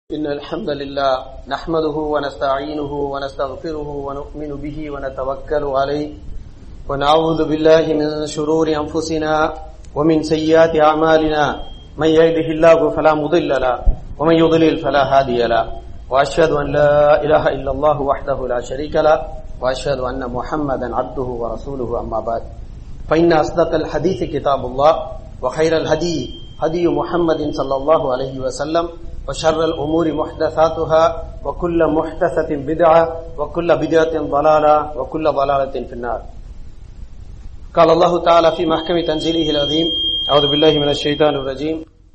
إن الحمد لله نحمده ونستعينه ونستغفره ونؤمن به ونتوكل عليه ونعوذ بالله من شرور أنفسنا ومن سيئات أعمالنا من يهده الله فلا مضل له ومن يضلل فلا هادي له وأشهد أن لا إله إلا الله وحده لا شريك له وأشهد أن محمدا عبده ورسوله أما بعد فإن أصدق الحديث كتاب الله وخير الهدي هدي محمد صلى الله عليه وسلم وشر الأمور محدثاتها وكل محدثة بدعة وكل بدعة ضلالة وكل ضلالة في النار قال الله تعالى في محكم تنزيله العظيم أعوذ بالله من الشيطان الرجيم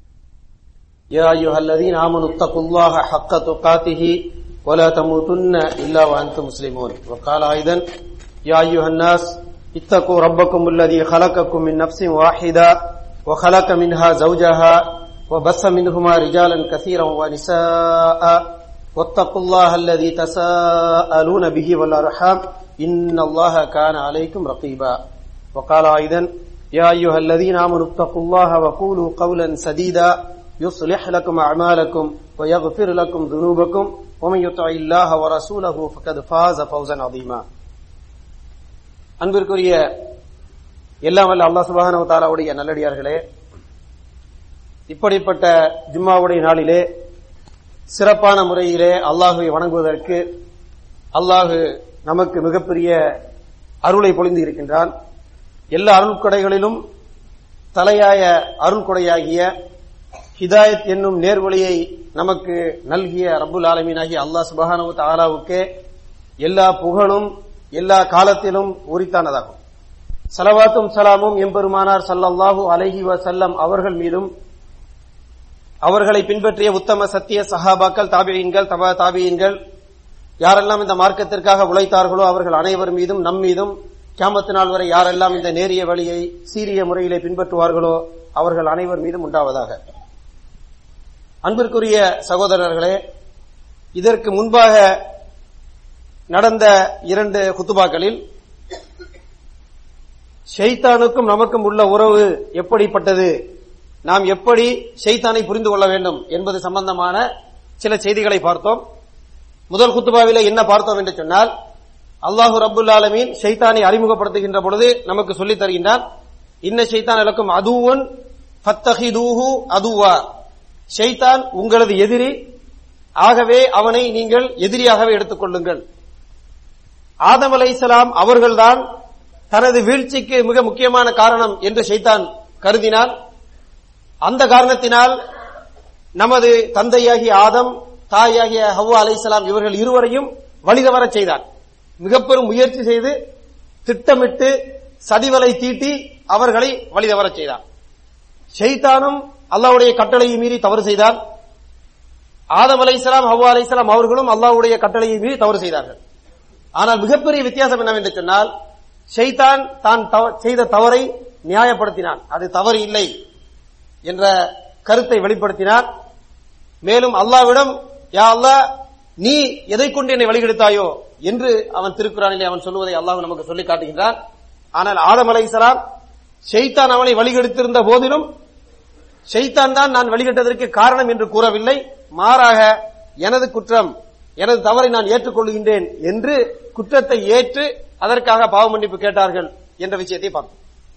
يا أيها الذين آمنوا اتقوا الله حق تقاته ولا تموتن إلا وأنتم مسلمون وقال أيضا يا أيها الناس اتقوا ربكم الذي خلقكم من نفس واحدة وخلق منها زوجها وبث منهما رجالا كثيرا ونساء واتقوا الله الذي تساءلون به والأرحام إن الله كان عليكم رقيبا وقال أيضا يا أيها الذين آمنوا اتقوا الله وقولوا قولا سديدا يصلح لكم أعمالكم ويغفر لكم ذنوبكم ومن يطع الله ورسوله فقد فاز فوزا عظيما அன்பிற்குரிய எல்லாம் வல்ல அல்லாஹ் சுபஹானஹு தஆலாவுடைய நல்லடியார்களே இப்படிப்பட்ட ஜும்மாவுடைய நாளிலே சிறப்பான முறையிலே அல்லாஹுவை வணங்குவதற்கு அல்லாஹு நமக்கு மிகப்பெரிய அருளை பொழிந்து இருக்கின்றான் எல்லா அருள்கொடைகளிலும் தலையாய அருள்கொடையாகிய ஹிதாயத் என்னும் நேர்வழியை நமக்கு நல்கிய ரப்புல் ஆலமீனாகிய அல்லாஹ் சுபஹானவு தாலாவுக்கே எல்லா புகழும் எல்லா காலத்திலும் உரித்தானதாகும் சலவாத்தும் சலாமும் எம்பெருமானார் சல்லல்லாஹு அலைஹி வசல்லம் அவர்கள் மீதும் அவர்களை பின்பற்றிய உத்தம சத்திய சஹாபாக்கள் தாபியன்கள் தபா தாபியன்கள் யாரெல்லாம் இந்த மார்க்கத்திற்காக உழைத்தார்களோ அவர்கள் அனைவர் மீதும் நம் மீதும் கியாமத்து நாள் வரை யாரெல்லாம் இந்த நேரிய வழியை சீரிய முறையிலே பின்பற்றுவார்களோ அவர்கள் அனைவர் மீதும் உண்டாவதாக அன்பிற்குரிய சகோதரர்களே இதற்கு முன்பாக நடந்த இரண்டு குத்துபாக்களில் ஷெய்தானுக்கும் நமக்கும் உள்ள உறவு எப்படிப்பட்டது நாம் எப்படி ஷெய்தானை புரிந்து கொள்ள வேண்டும் என்பது சம்பந்தமான சில செய்திகளை பார்த்தோம் முதல் குத்துபாவில என்ன பார்த்தோம் என்று சொன்னால் அல்லாஹு ரபுல் ஆலமீன் ஷைத்தானை அறிமுகப்படுத்துகின்ற பொழுது நமக்கு சொல்லித் தருகின்றான் இன்ன ஷைத்தான் இலக்கும் அதுவன் ஃபத்தஹிதூஹு அதுவா ஷைத்தான் உங்களது எதிரி ஆகவே அவனை நீங்கள் எதிரியாகவே எடுத்துக் கொள்ளுங்கள் ஆதம் அலை அவர்கள்தான் தனது வீழ்ச்சிக்கு மிக முக்கியமான காரணம் என்று ஷைத்தான் கருதினால் அந்த காரணத்தினால் நமது தந்தையாகிய ஆதம் தாயாகிய ஹவ்வா அலைசலாம் இவர்கள் இருவரையும் வழிதவர செய்தார் மிக பெரும் முயற்சி செய்து திட்டமிட்டு சதிவலை தீட்டி அவர்களை வழிதவர செய்தார் ஷெய்தானும் அல்லாவுடைய கட்டளையை மீறி தவறு செய்தார் ஆதம் அலைசலாம் ஹவ்வா அலைசலாம் அவர்களும் அல்லாவுடைய கட்டளையை மீறி தவறு செய்தார்கள் ஆனால் மிகப்பெரிய வித்தியாசம் என்னவென்று சொன்னால் ஷெய்தான் தான் செய்த தவறை நியாயப்படுத்தினான் அது தவறு இல்லை என்ற கருத்தை வெளிப்படுத்தினார் மேலும் அல்லாவிடம் யா அல்லா நீ எதை கொண்டு என்னை வழிகெடுத்தாயோ என்று அவன் திருக்குறானிலே அவன் சொல்லுவதை அல்லாஹ் நமக்கு சொல்லி காட்டுகின்றான் ஆனால் ஆதம் அலை இஸ்லாம் ஷெய்தான் அவனை வழிகெடுத்திருந்த போதிலும் ஷெய்தான் தான் நான் வழிகட்டதற்கு காரணம் என்று கூறவில்லை மாறாக எனது குற்றம் எனது தவறை நான் ஏற்றுக்கொள்கின்றேன் என்று குற்றத்தை ஏற்று அதற்காக பாவ மன்னிப்பு கேட்டார்கள் என்ற விஷயத்தை பார்த்தோம்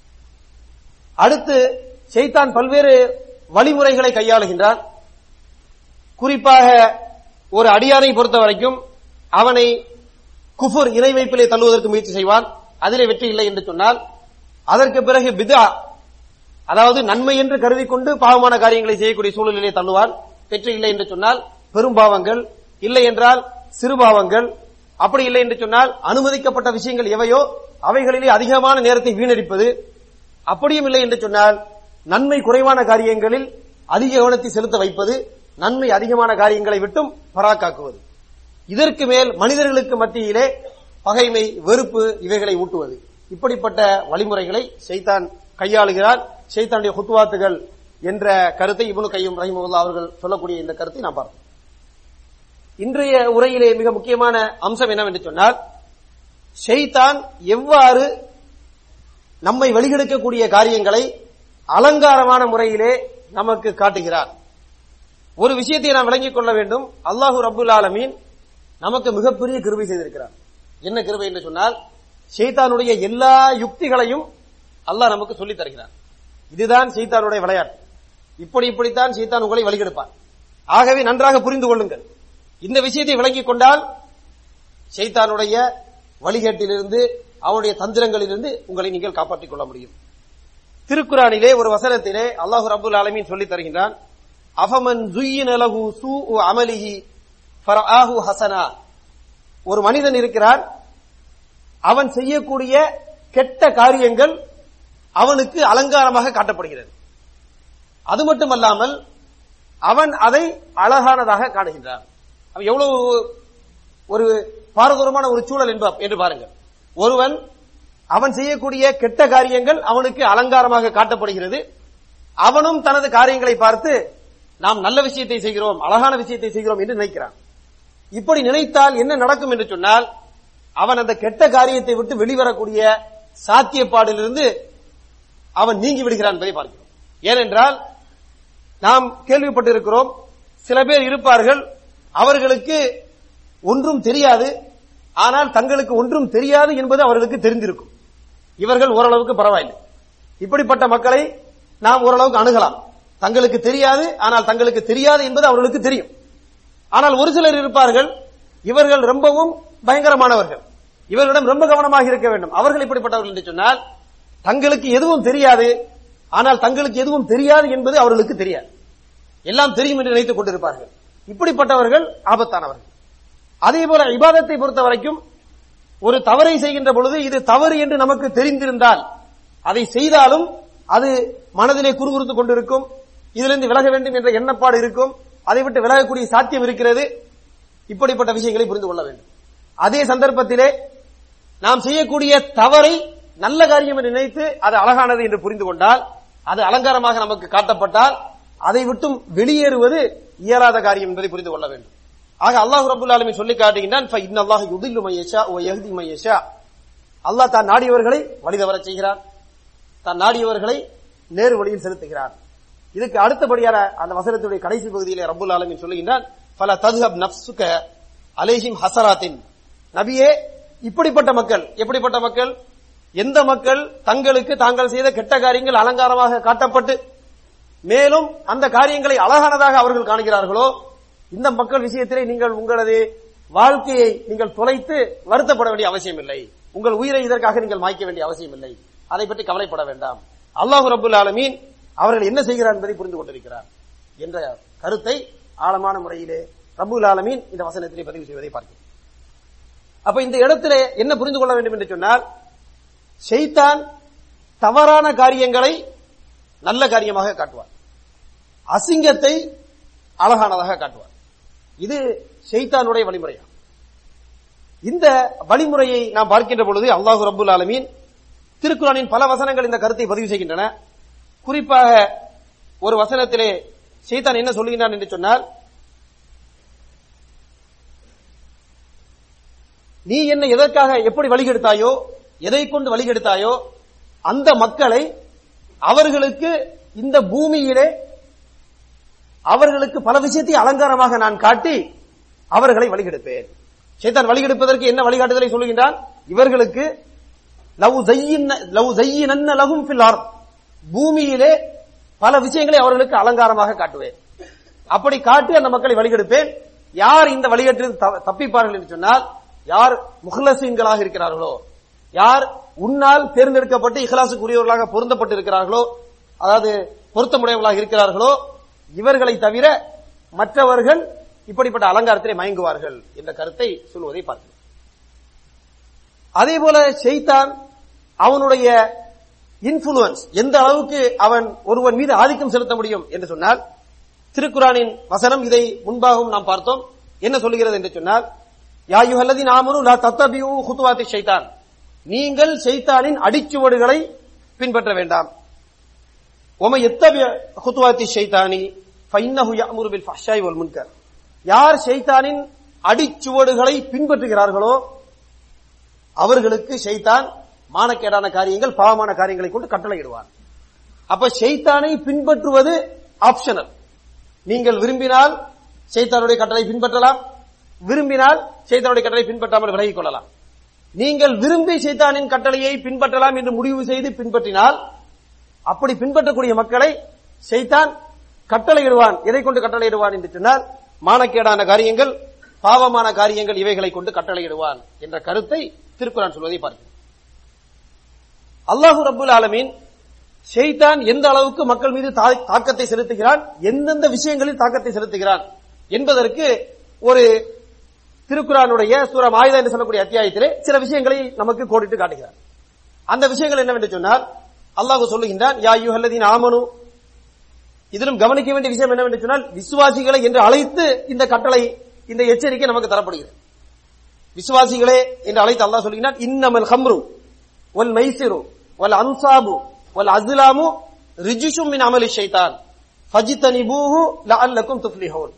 அடுத்து ஷெய்தான் பல்வேறு வழிமுறைகளை கையாளுகின்றான் குறிப்பாக ஒரு அடியாரை பொறுத்த வரைக்கும் அவனை குஃபுர் இணை வைப்பிலே தள்ளுவதற்கு முயற்சி செய்வான் அதிலே வெற்றி இல்லை என்று சொன்னால் அதற்கு பிறகு பிதா அதாவது நன்மை என்று கருதி கொண்டு பாவமான காரியங்களை செய்யக்கூடிய சூழலிலே தள்ளுவான் வெற்றி இல்லை என்று சொன்னால் பெரும் பாவங்கள் இல்லை என்றால் சிறு பாவங்கள் அப்படி இல்லை என்று சொன்னால் அனுமதிக்கப்பட்ட விஷயங்கள் எவையோ அவைகளிலே அதிகமான நேரத்தை வீணடிப்பது அப்படியும் இல்லை என்று சொன்னால் நன்மை குறைவான காரியங்களில் அதிக கவனத்தை செலுத்த வைப்பது நன்மை அதிகமான காரியங்களை விட்டும் பராக்காக்குவது இதற்கு மேல் மனிதர்களுக்கு மத்தியிலே பகைமை வெறுப்பு இவைகளை ஊட்டுவது இப்படிப்பட்ட வழிமுறைகளை செய்தான் கையாளுகிறார் செய்தானுடைய குத்துவாத்துகள் என்ற கருத்தை இவனு கையும் ரஹிமுல்லா அவர்கள் சொல்லக்கூடிய இந்த கருத்தை நாம் பார்த்தோம் இன்றைய உரையிலே மிக முக்கியமான அம்சம் என்னவென்று சொன்னால் ஷெய்தான் எவ்வாறு நம்மை வெளிகெடுக்கக்கூடிய காரியங்களை அலங்காரமான முறையிலே நமக்கு காட்டுகிறார் ஒரு விஷயத்தை நாம் விளங்கிக் கொள்ள வேண்டும் அல்லாஹு ரபுல் ஆலமீன் நமக்கு மிகப்பெரிய கிருபை செய்திருக்கிறார் என்ன கிருபை என்று சொன்னால் ஷைத்தானுடைய எல்லா யுக்திகளையும் அல்லாஹ் நமக்கு சொல்லித் தருகிறார் இதுதான் ஷைத்தானுடைய விளையாட்டு இப்படி இப்படித்தான் ஷைத்தான் உங்களை வழிகெடுப்பார் ஆகவே நன்றாக புரிந்து கொள்ளுங்கள் இந்த விஷயத்தை விளங்கிக் கொண்டால் ஷைத்தானுடைய வழிகேட்டிலிருந்து அவனுடைய தந்திரங்களிலிருந்து உங்களை நீங்கள் காப்பாற்றிக் கொள்ள முடியும் திருக்குறானிலே ஒரு வசனத்திலே அல்லாஹு ரபுல் ஆலமீன் சொல்லித் தருகின்றான் அஃபமன் ஜுய்யின லஹு சூஉ அமலிஹி ஃபரஆஹு ஹசனா ஒரு மனிதன் இருக்கிறான் அவன் செய்யக்கூடிய கெட்ட காரியங்கள் அவனுக்கு அலங்காரமாக காட்டப்படுகிறது அது மட்டுமல்லாமல் அவன் அதை அழகானதாக காணுகின்றான் அவன் எவ்வளவு ஒரு பாரதூரமான ஒரு சூழல் என்ப- என்று பாருங்கள் ஒருவன் அவன் செய்யக்கூடிய கெட்ட காரியங்கள் அவனுக்கு அலங்காரமாக காட்டப்படுகிறது அவனும் தனது காரியங்களை பார்த்து நாம் நல்ல விஷயத்தை செய்கிறோம் அழகான விஷயத்தை செய்கிறோம் என்று நினைக்கிறான் இப்படி நினைத்தால் என்ன நடக்கும் என்று சொன்னால் அவன் அந்த கெட்ட காரியத்தை விட்டு வெளிவரக்கூடிய சாத்தியப்பாடிலிருந்து அவன் நீங்கி விடுகிறான் என்பதை பார்க்கிறோம் ஏனென்றால் நாம் கேள்விப்பட்டிருக்கிறோம் சில பேர் இருப்பார்கள் அவர்களுக்கு ஒன்றும் தெரியாது ஆனால் தங்களுக்கு ஒன்றும் தெரியாது என்பது அவர்களுக்கு தெரிந்திருக்கும் இவர்கள் ஓரளவுக்கு பரவாயில்லை இப்படிப்பட்ட மக்களை நாம் ஓரளவுக்கு அணுகலாம் தங்களுக்கு தெரியாது ஆனால் தங்களுக்கு தெரியாது என்பது அவர்களுக்கு தெரியும் ஆனால் ஒரு சிலர் இருப்பார்கள் இவர்கள் ரொம்பவும் பயங்கரமானவர்கள் இவர்களிடம் ரொம்ப கவனமாக இருக்க வேண்டும் அவர்கள் இப்படிப்பட்டவர்கள் என்று சொன்னால் தங்களுக்கு எதுவும் தெரியாது ஆனால் தங்களுக்கு எதுவும் தெரியாது என்பது அவர்களுக்கு தெரியாது எல்லாம் தெரியும் என்று நினைத்துக் கொண்டிருப்பார்கள் இப்படிப்பட்டவர்கள் ஆபத்தானவர்கள் அதே போல இபாதத்தை பொறுத்த வரைக்கும் ஒரு தவறை செய்கின்ற பொழுது இது தவறு என்று நமக்கு தெரிந்திருந்தால் அதை செய்தாலும் அது மனதிலே குறுகுறுத்துக் கொண்டிருக்கும் இதிலிருந்து விலக வேண்டும் என்ற எண்ணப்பாடு இருக்கும் அதை விட்டு விலகக்கூடிய சாத்தியம் இருக்கிறது இப்படிப்பட்ட விஷயங்களை புரிந்து கொள்ள வேண்டும் அதே சந்தர்ப்பத்திலே நாம் செய்யக்கூடிய தவறை நல்ல காரியம் என்று நினைத்து அது அழகானது என்று புரிந்து கொண்டால் அது அலங்காரமாக நமக்கு காட்டப்பட்டால் அதை விட்டும் வெளியேறுவது இயலாத காரியம் என்பதை புரிந்து கொள்ள வேண்டும் ஆக அல்லாஹ் ரபுல் ஆலமீன் சொல்லி காட்டுகின்றான் "ஃப இன்ன அல்லாஹ் யுதில்லு மன் யஷா வ யஹ்தி மன் யஷா." அல்லாஹ் தான் நாடியவர்களை வழிதவரச் செய்கிறான் தான் நாடியவர்களை நேரு வழியில் செலுத்துகிறான் இதுக்கு அடுத்தபடியான அந்த வசனத்துடைய கடைசி பகுதியிலே ரப்புல் ஆலமீன் சொல்லுகின்றான் பல ததுஹப் நப்சுக அலைஹிம் ஹசராத்தின் நபியே இப்படிப்பட்ட மக்கள் எப்படிப்பட்ட மக்கள் எந்த மக்கள் தங்களுக்கு தாங்கள் செய்த கெட்ட காரியங்கள் அலங்காரமாக காட்டப்பட்டு மேலும் அந்த காரியங்களை அழகானதாக அவர்கள் காணுகிறார்களோ இந்த மக்கள் விஷயத்திலே நீங்கள் உங்களது வாழ்க்கையை நீங்கள் தொலைத்து வருத்தப்பட வேண்டிய அவசியம் இல்லை உங்கள் உயிரை இதற்காக நீங்கள் மாய்க்க வேண்டிய அவசியம் இல்லை அதை பற்றி கவலைப்பட வேண்டாம் அல்லாஹு ரபுல் ஆலமீன் அவர்கள் என்ன செய்கிறார் என்பதை புரிந்து கொண்டிருக்கிறார் என்ற கருத்தை ஆழமான முறையிலே ரபுல் ஆலமீன் இந்த வசனத்திலே பதிவு செய்வதை பார்க்கிறோம் அப்ப இந்த இடத்திலே என்ன புரிந்து கொள்ள வேண்டும் என்று சொன்னால் ஷைத்தான் தவறான காரியங்களை நல்ல காரியமாக காட்டுவார் அசிங்கத்தை அழகானதாக காட்டுவார் இது ஷைத்தானுடைய வழிமுறையா இந்த வழிமுறையை நாம் பார்க்கின்ற பொழுது அல்லாஹு ரப்புல் ஆலமீன் திருக்குறானின் பல வசனங்கள் இந்த கருத்தை பதிவு செய்கின்றன குறிப்பாக ஒரு வசனத்திலே ஷைத்தான் என்ன சொல்லுகின்றான் என்று சொன்னால் நீ என்னை எதற்காக எப்படி வழிகெடுத்தாயோ எதை கொண்டு வழிகெடுத்தாயோ அந்த மக்களை அவர்களுக்கு இந்த பூமியிலே அவர்களுக்கு பல விஷயத்தை அலங்காரமாக நான் காட்டி அவர்களை வழிகெடுப்பேன் சேத்தான் வழிகெடுப்பதற்கு என்ன வழிகாட்டுதலை சொல்லுகின்றான் இவர்களுக்கு லவ் ஜையின்ன லவ் ஜையினன்ன லகும் ஃபில் அர்த். பூமியிலே பல விஷயங்களை அவர்களுக்கு அலங்காரமாக காட்டுவேன் அப்படி காட்டி அந்த மக்களை வழிகெடுப்பேன் யார் இந்த வழிகேட்டில் த- தப்பிப்பார்கள் என்று சொன்னால் யார் முஹ்லசீன்களாக இருக்கிறார்களோ யார் உன்னால் தேர்ந்தெடுக்கப்பட்டு இஹ்லாசுக்குரியவர்களாக பொருந்தப்பட்டு இருக்கிறார்களோ அதாவது பொருத்தமுடையவர்களாக இருக்கிறார்களோ இவர்களை தவிர மற்றவர்கள் இப்படிப்பட்ட அலங்காரத்திலே மயங்குவார்கள் என்ற கருத்தை சொல்வதை பார்க்கிறோம் அதே போல ஷெய்தான் அவனுடைய இன்ஃபுளுவன்ஸ் எந்த அளவுக்கு அவன் ஒருவன் மீது ஆதிக்கம் செலுத்த முடியும் என்று சொன்னால் திருக்குறானின் வசனம் இதை முன்பாகவும் நாம் பார்த்தோம் என்ன சொல்லுகிறது என்று சொன்னால் யாயுஹல்லதி நாமனு லா தத்தபியூ ஹுத்துவாத்தி ஷைத்தான் நீங்கள் ஷைத்தானின் அடிச்சுவடுகளை பின்பற்ற வேண்டாம் ஒம எத்தபிய ஹுத்துவாத்தி ஷைத்தானி ஃபைன்னஹு யஅமுரு பில் ஃபஹ்ஷாய் வல் முன்கர் யார் ஷைத்தானின் அடிச்சுவடுகளை பின்பற்றுகிறார்களோ அவர்களுக்கு ஷைத்தான் மானக்கேடான காரியங்கள் பாவமான காரியங்களை கொண்டு கட்டளையிடுவார் அப்ப ஷைத்தானை பின்பற்றுவது ஆப்ஷனல் நீங்கள் விரும்பினால் சைத்தானுடைய கட்டளை பின்பற்றலாம் விரும்பினால் சைத்தானுடைய கட்டளை பின்பற்றாமல் விலகிக் கொள்ளலாம் நீங்கள் விரும்பி சைத்தானின் கட்டளையை பின்பற்றலாம் என்று முடிவு செய்து பின்பற்றினால் அப்படி பின்பற்றக்கூடிய மக்களை சைத்தான் கட்டளையிடுவான் எதை கொண்டு கட்டளையிடுவான் என்று சொன்னால் மானக்கேடான காரியங்கள் பாவமான காரியங்கள் இவைகளை கொண்டு கட்டளையிடுவான் என்ற கருத்தை திருக்குறான் சொல்வதை பார்க்கிறோம் அல்லாஹு ரபுல் ஆலமீன் ஷெய்தான் எந்த அளவுக்கு மக்கள் மீது தா- தாக்கத்தை செலுத்துகிறான் எந்தெந்த விஷயங்களில் தாக்கத்தை செலுத்துகிறான் என்பதற்கு ஒரு திருக்குறானுடைய சூரா மாயுதா என்று சொல்லக்கூடிய அத்தியாயத்திலே சில விஷயங்களை நமக்கு கோடிட்டு காட்டுகிறார் அந்த விஷயங்கள் என்னவென்று சொன்னால் அல்லாஹ் சொல்லுகின்றான் யா யுஹல்லதீன் ஆமனு இதிலும் கவனிக்க வேண்டிய விஷயம் என்னவென்று சொன்னால் விசுவாசிகளை என்று அழைத்து இந்த கட்டளை இந்த எச்சரிக்கை நமக்கு தரப்படுகிறது விசுவாசிகளே என்று அழைத்து அல்லாஹ் சொல்லுகிறான் இன்னமல் ஹம்ரு வல் மைசிரு வல் அன்சாபு வல் அஸ்லாமு ரிஜிஷும் மின் அமலி ஷைத்தான் ஃபஜித்தனிபூஹு லஅல்லக்கும் துஃப்லிஹூன்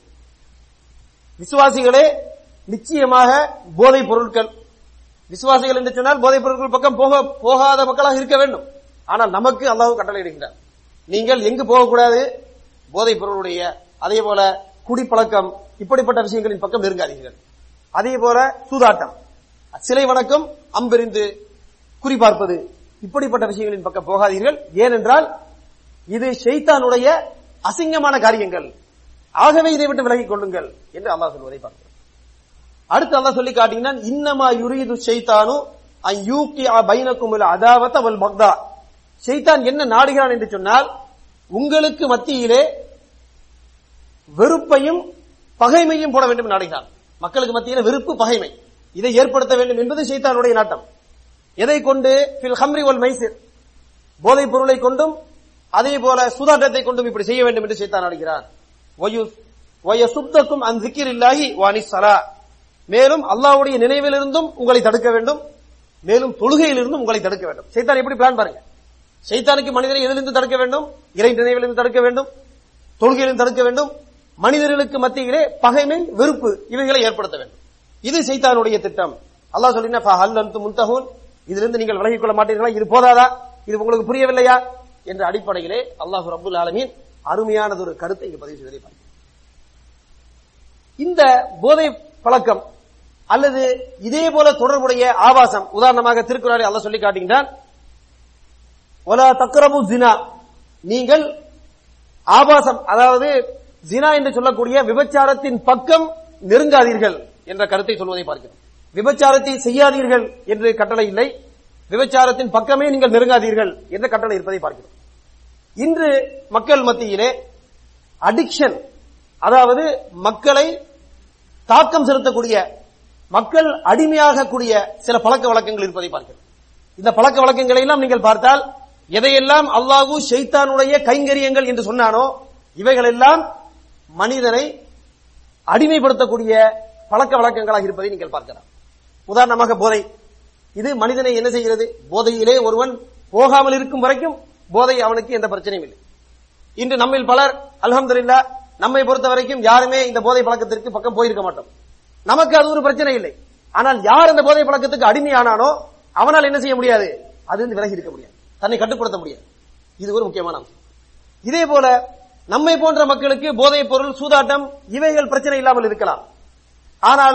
விசுவாசிகளே நிச்சயமாக போதைப் பொருட்கள் விசுவாசிகள் என்று சொன்னால் போதைப் பொருட்கள் பக்கம் போக போகாத மக்களாக இருக்க வேண்டும் ஆனால் நமக்கு அல்லாஹ் கட்டளை இடுகின்றார் நீங்கள் எங்கு போகக்கூடாது போதைப் பொருளுடைய அதே போல குடிப்பழக்கம் இப்படிப்பட்ட விஷயங்களின் பக்கம் நெருங்காதீர்கள் அதே போல சூதாட்டம் சிலை வணக்கம் அம்பெறிந்து குறிபார்ப்பது இப்படிப்பட்ட விஷயங்களின் பக்கம் போகாதீர்கள் ஏனென்றால் இது ஷைத்தானுடைய அசிங்கமான காரியங்கள் ஆகவே இதை விட்டு விலகிக் கொள்ளுங்கள் என்று அல்லாஹ் சொல்வதை பார்க்கிறோம் அடுத்து அல்லாஹ் சொல்லி காட்டினான் இன்னமா யுரீது ஷைத்தானு அன் யூக்கி பைனக்கும் அதாவத் அவல் பக்தா ஷைத்தான் என்ன நாடுகிறான் என்று சொன்னால் உங்களுக்கு மத்தியிலே வெறுப்பையும் பகைமையும் போட வேண்டும் என்று நாடுகிறான் மக்களுக்கு மத்தியிலே வெறுப்பு பகைமை இதை ஏற்படுத்த வேண்டும் என்பது ஷைத்தானுடைய நாட்டம் எதை கொண்டு ஃபில் ஹம்ரி வல் மைசிர் போதைப் பொருளை கொண்டும் அதே போல சூதாட்டத்தை கொண்டும் இப்படி செய்ய வேண்டும் என்று ஷைத்தான் நாடுகிறான் வயசுத்தக்கும் அன் இல்லாஹி வாணி சலா மேலும் அல்லாஹ்வுடைய நினைவிலிருந்தும் உங்களை தடுக்க வேண்டும் மேலும் தொழுகையிலிருந்தும் உங்களை தடுக்க வேண்டும் சைத்தான் எப்படி பிளான் பாருங்க சைத்தானுக்கு மனிதனை எதிலிருந்து தடுக்க வேண்டும் இறை நினைவிலிருந்து தடுக்க வேண்டும் தொழுகையிலிருந்து தடுக்க வேண்டும் மனிதர்களுக்கு மத்தியிலே பகைமை வெறுப்பு இவைகளை ஏற்படுத்த வேண்டும் இது சைத்தானுடைய திட்டம் அல்லாஹ் சொல்லினா ஹல் அன்து முன்தஹூன் இதிலிருந்து நீங்கள் விலகிக் கொள்ள மாட்டீர்களா இது போதாதா இது உங்களுக்கு புரியவில்லையா என்ற அடிப்படையிலே அல்லாஹ் ரபுல் ஆலமீன் அருமையானது ஒரு கருத்தை இங்கு பதிவு செய்வதை பார்க்கிறோம் இந்த போதை பழக்கம் அல்லது இதே போல தொடர்புடைய ஆபாசம் உதாரணமாக திருக்குறாரை அல்லாஹ் சொல்லி காட்டுகின்றான் ஒலா தக்ரபு ஜினா நீங்கள் ஆபாசம் அதாவது ஜினா என்று சொல்லக்கூடிய விபச்சாரத்தின் பக்கம் நெருங்காதீர்கள் என்ற கருத்தை சொல்வதை பார்க்கிறோம் விபச்சாரத்தை செய்யாதீர்கள் என்று கட்டளை இல்லை விபச்சாரத்தின் பக்கமே நீங்கள் நெருங்காதீர்கள் என்ற கட்டளை இருப்பதை பார்க்கிறோம் இன்று மக்கள் மத்தியிலே அடிக்ஷன் அதாவது மக்களை தாக்கம் செலுத்தக்கூடிய மக்கள் அடிமையாகக்கூடிய சில பழக்க வழக்கங்கள் இருப்பதை பார்க்கிறோம் இந்த பழக்க வழக்கங்களை எல்லாம் நீங்கள் பார்த்தால் எதையெல்லாம் அல்லாஹு ஷைத்தானுடைய கைங்கரியங்கள் என்று சொன்னானோ இவைகள் எல்லாம் மனிதனை அடிமைப்படுத்தக்கூடிய பழக்க வழக்கங்களாக இருப்பதை நீங்கள் பார்க்கலாம் உதாரணமாக போதை இது மனிதனை என்ன செய்கிறது போதையிலே ஒருவன் போகாமல் இருக்கும் வரைக்கும் போதை அவனுக்கு எந்த பிரச்சனையும் இல்லை இன்று நம்மில் பலர் அல்ஹம்துலில்லாஹ் நம்மை பொறுத்த வரைக்கும் யாருமே இந்த போதை பழக்கத்திற்கு பக்கம் போயிருக்க மாட்டோம் நமக்கு அது ஒரு பிரச்சனை இல்லை ஆனால் யார் அந்த போதை பழக்கத்துக்கு அடிமையானானோ அவனால் என்ன செய்ய முடியாது அது இருந்து விலகி இருக்க முடியாது தன்னை கட்டுப்படுத்த முடியாது இது ஒரு முக்கியமான அம்சம் இதே போல நம்மை போன்ற மக்களுக்கு போதைப் பொருள் சூதாட்டம் இவைகள் பிரச்சனை இல்லாமல் இருக்கலாம் ஆனால்